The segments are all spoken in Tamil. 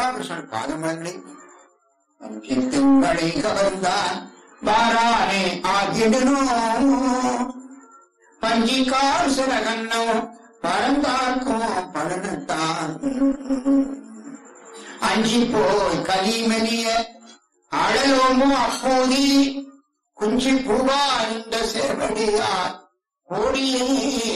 திருவாகிருஷ்ணன் பாதமங்களை திங்களை கவர்ந்தான் வாரானே ஆகிடனோ பஞ்சிக்கால் சிறகன்னோ பரந்தாக்கும் பலனத்தான் அஞ்சி போய் கலிமெலிய அழலோமோ அப்போதி குஞ்சி பூவா இந்த சேவடியார் கோடியே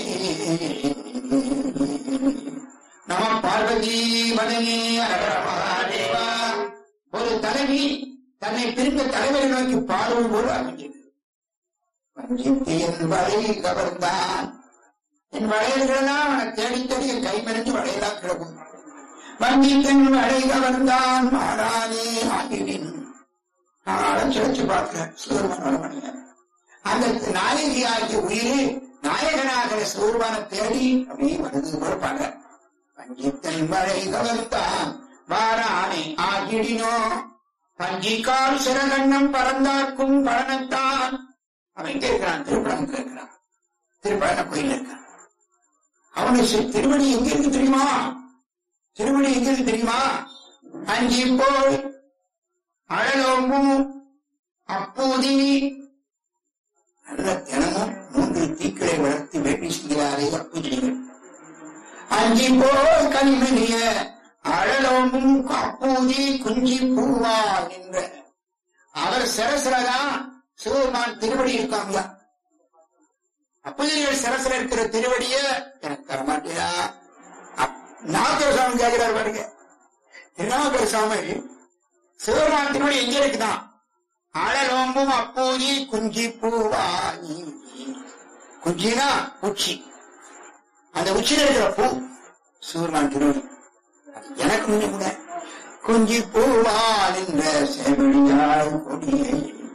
நம பார்வதி மதனே அழகர மகாதேவா ஒரு தலைவி தன்னை பிரிந்த தலைவரை நோக்கி பாடுவது போல அமைஞ்சது வஞ்சித்து என் வலை கவர்ந்தான் என் வளையல்களெல்லாம் அவனை தேடி தேடி என் கை மறைஞ்சு வளையலாம் கிடக்கும் வஞ்சித்தன் வலை கவர்ந்தான் மாறாதே ஆகிவின் நான் சிறச்சு பார்க்கிறேன் சிவருமான மனிதன் அந்த நாயகி ஆகிய உயிரே நாயகனாகிற சிவருமான தேடி அப்படியே வருது பொறுப்பாங்க பஞ்சித்தன் மழை கவர்த்தான் வாரானை ஆகிடினோ பஞ்சிக்கால் சிறகண்ணம் பறந்தார்க்கும் பழனத்தான் அவன் எங்க இருக்கிறான் திருப்பழம் இருக்கிறான் திருப்பழன கோயில் இருக்கான் அவனுக்கு திருவடி எங்க இருக்கு தெரியுமா திருவடி எங்க இருக்கு தெரியுமா அஞ்சி போய் அழலோம்பும் அப்போதி நல்ல தினமும் மூன்று தீக்களை வளர்த்து வேட்டி செய்கிறாரே அப்பூஜைகள் அஞ்சி போய் கனிமணிய அழலோம்பும் அப்பூதி குஞ்சி பூவா என்ற அவர் சிரசிரதான் சிவபெருமான் திருவடி இருக்காங்களா அப்பூஜைகள் சிரசில இருக்கிற திருவடிய எனக்கு தர மாட்டியா நாகர சாமி கேட்கிறார் பாருங்க திருநாகர சாமி சிவபெருமான் திருவடி எங்க இருக்குதான் அழலோம்பும் அப்போதி குஞ்சி பூவாயி குஞ்சினா உச்சி அந்த உச்சியில இருக்கிற பூ சிவபெருமான் திருவடி அது எனக்கு முன்ன கூட குஞ்சி பூவால் என்ற செவிலியாய் கொடியே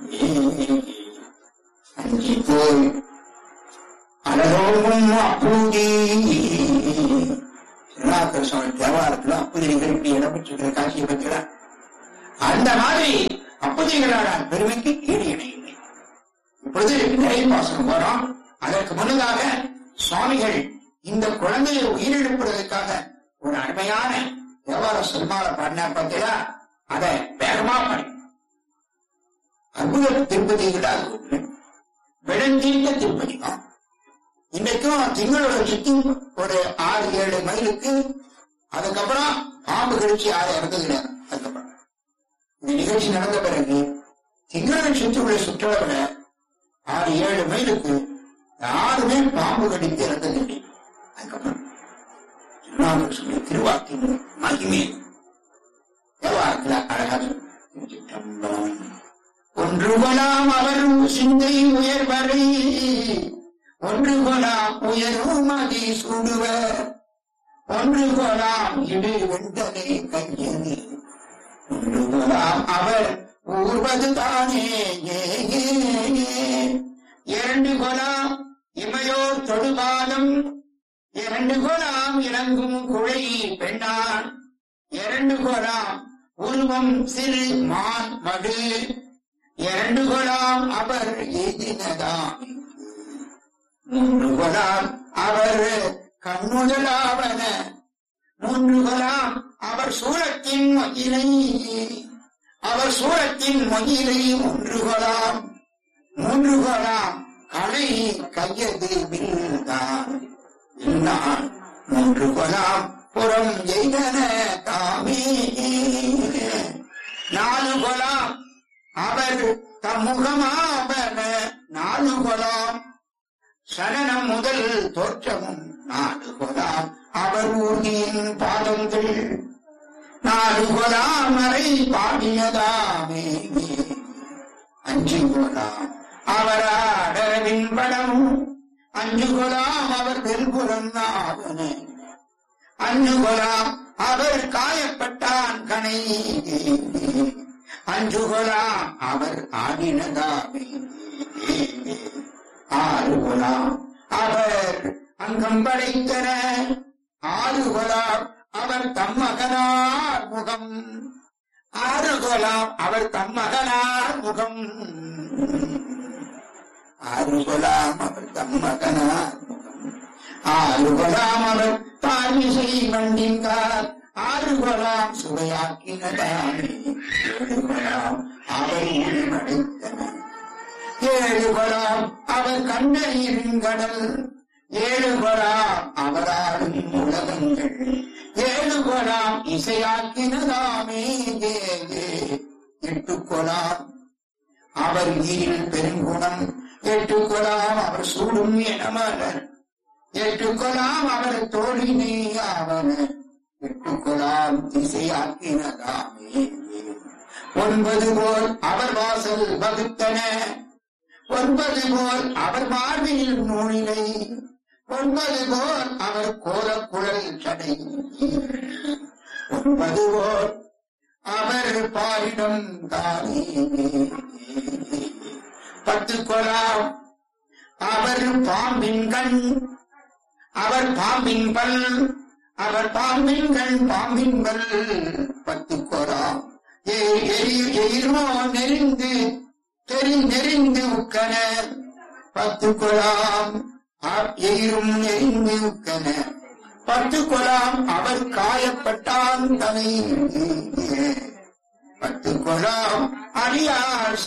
அஞ்சி போய் அழலோம்பும் அப்பூதி திருநாகர சுவாமி தேவாரத்துல அப்பூதி நிகழ்ச்சி இடம்பெற்றிருக்கிற காட்சியை பற்றினார் அந்த மாதிரி அப்பதிகளான பெருமைக்கு ஈடு இணையில்லை இப்பொழுது நிறைய பாசனம் வரும் அதற்கு முன்னதாக சுவாமிகள் இந்த குழந்தையை உயிரிழப்பதற்காக ஒரு அருமையான தேவார சொல்மால பாடினா பார்த்தீங்களா அதை வேகமா படி அற்புத திருப்பதிகளா விளங்கின்ற திருப்பதி தான் இன்றைக்கும் திங்களோட சுத்தி ஒரு ஆறு ஏழு மைலுக்கு அதுக்கப்புறம் பாம்பு கழிச்சு யாரும் இறந்தது கிடையாது அதுக்கப்புறம் இந்த நிகழ்ச்சி நடந்த பிறகு திங்களை சுற்றி உள்ள சுற்றுலாவில் ஆறு ஏழு மைலுக்கு யாருமே பாம்பு கடித்து இறந்ததில்லை அதுக்கப்புறம் திருநாவுக்கு சொல்லி திருவாக்கின் மகிமே தேவாரத்தில் அழகா சொல்லி ஒன்று கொலாம் அவர் சிந்தை உயர்வரை ஒன்று கொலாம் உயரும் மதி சூடுவர் ஒன்று கொலாம் இடு வெண்டனை கையனி ஒன்றுகளாம் அவர் ஊர்வது தானே இரண்டு கொலாம் இமையோர் தொடுபாலம் இரண்டு கொலாம் இறங்கும் குழை பெண்ணான் இரண்டு கொலாம் உருவம் சிறு மான் மடு இரண்டு கொலாம் அவர் எதினதாம் மூன்று கொலாம் அவர் கண்முதலாவன மூன்று கொலாம் அவர் சூரத்தின் மகிழை அவர் சூரத்தின் மகிழை ஒன்று கொலாம் மூன்று கொலாம் கலை கையது வில்தான் நான் மூன்று கொலாம் புறம் எய்தன தாமே நாலு கொலாம் அவர் தம்முகமாவன நாலு கொலாம் சரணம் முதல் தோற்றமும் நாலு கொலாம் அவர் ஊர்கியின் பாதங்கள் நாலு கொலாம் அறை பாடியதாமே அஞ்சு கொலாம் அவர் ஆடவின் படம் அஞ்சு கொலாம் அவர் வெல்புறம் ஆவன அஞ்சு கொலாம் அவர் காயப்பட்டான் கனை அஞ்சு கொலாம் அவர் ஆடினதாமே ஆறு கொலாம் அவர் அங்கம் படைத்தன ஆறு கொலாம் அவர் தம்மகனார் முகம் ஆறு கொலாம் அவர் தம்மகனார் முகம் ஆறு கொலாம் அவர் தம்மகனார் முகம் ஆறு கொலாம் அவர் பார்மிசை மண்டிங்கார் ஆறு கொலாம் சுவையாக்கினதானே ஏழு கொலாம் அவர் உள்மடைத்தனர் ஏழு கொலாம் அவர் கண்ணீரின் கடல் ஏழு கொலாம் அவராடும் உலகங்கள் ஏழு கொலாம் இசையாக்கினதாமே ஏ, ஏ. எட்டு கொலாம் அவர் ஈரில் பெருங்குணம் எட்டு கொலாம் அவர் சூடும் எனமலர் எட்டு கொலாம் அவர் தோழினே அவர் எட்டு கொலாம் திசையாக்கினதாமே ஒன்பது போல் அவர் வாசல் வகுத்தன ஒன்பது போல் அவர் மார்பில் நூலினை ஒன்பது போல் அவர் கோலக் குழல் சடை ஒன்பது போல் அவர் பாரிடம் தானே பத்து கொலாம் அவர் பாம்பின் கண் அவர் பாம்பின் பல் அவர் பாம்பின் கண் பாம்பின் பல் பத்து கொலாம் எயிரோ நெறிந்து தெரி நெறிந்து உக்கன பத்து கொலாம் எயிரும் நெறிந்து உக்கன பத்து கொலாம் அவர் காயப்பட்டான் தனை பத்து கொலாம் அடியார்